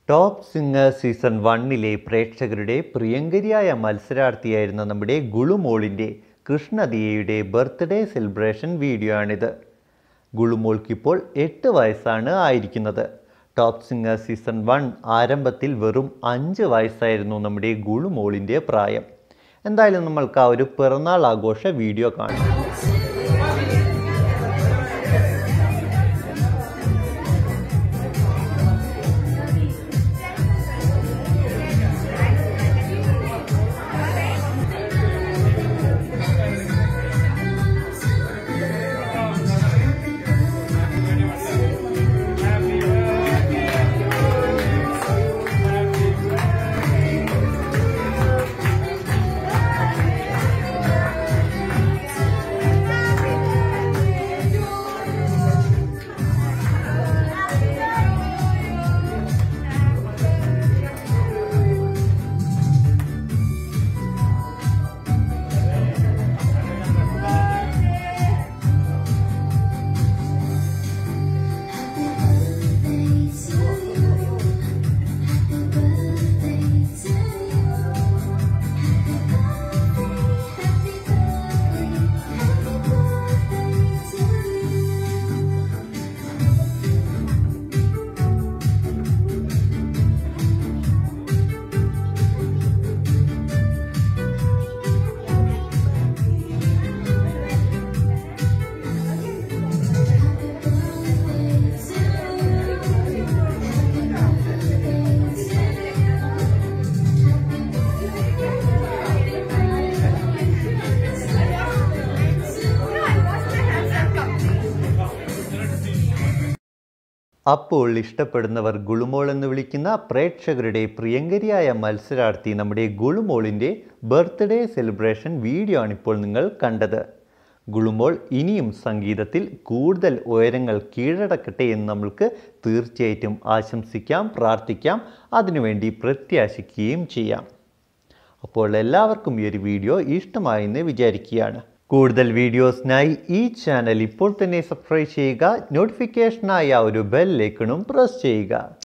top singer season വണ്ണിലെ പ്രേക്ഷകരുടെ പ്രിയങ്കരിയായ മത്സരാർത്ഥിയായിരുന്ന നമ്മുടെ ഗുളുമോളിൻ്റെ കൃഷ്ണദിയയുടെ ബർത്ത്ഡേ സെലിബ്രേഷൻ വീഡിയോ ആണിത് ഗുളുമോൾക്കിപ്പോൾ എട്ട് വയസ്സാണ് ആയിരിക്കുന്നത് ടോപ്പ് സിംഗർ സീസൺ വൺ ആരംഭത്തിൽ വെറും അഞ്ച് വയസ്സായിരുന്നു നമ്മുടെ ഗുളുമോളിൻ്റെ പ്രായം എന്തായാലും നമ്മൾക്ക് ആ ഒരു പിറന്നാൾ ആഘോഷ വീഡിയോ കാണാം അപ്പോൾ ഇഷ്ടപ്പെടുന്നവർ ഗുളുമോൾ എന്ന് വിളിക്കുന്ന പ്രേക്ഷകരുടെ പ്രിയങ്കരിയായ മത്സരാർത്ഥി നമ്മുടെ ഗുളുമോളിൻ്റെ ബർത്ത്ഡേ സെലിബ്രേഷൻ വീഡിയോ ആണിപ്പോൾ നിങ്ങൾ കണ്ടത് ഗുളുമോൾ ഇനിയും സംഗീതത്തിൽ കൂടുതൽ ഉയരങ്ങൾ കീഴടക്കട്ടെ എന്ന് നമ്മൾക്ക് തീർച്ചയായിട്ടും ആശംസിക്കാം പ്രാർത്ഥിക്കാം അതിനുവേണ്ടി പ്രത്യാശിക്കുകയും ചെയ്യാം അപ്പോൾ എല്ലാവർക്കും ഈ ഒരു വീഡിയോ ഇഷ്ടമായെന്ന് വിചാരിക്കുകയാണ് കൂടുതൽ വീഡിയോസിനായി ഈ ചാനൽ ഇപ്പോൾ തന്നെ സബ്സ്ക്രൈബ് ചെയ്യുക നോട്ടിഫിക്കേഷനായി ആ ഒരു ബെൽ ലേക്കണും പ്രസ് ചെയ്യുക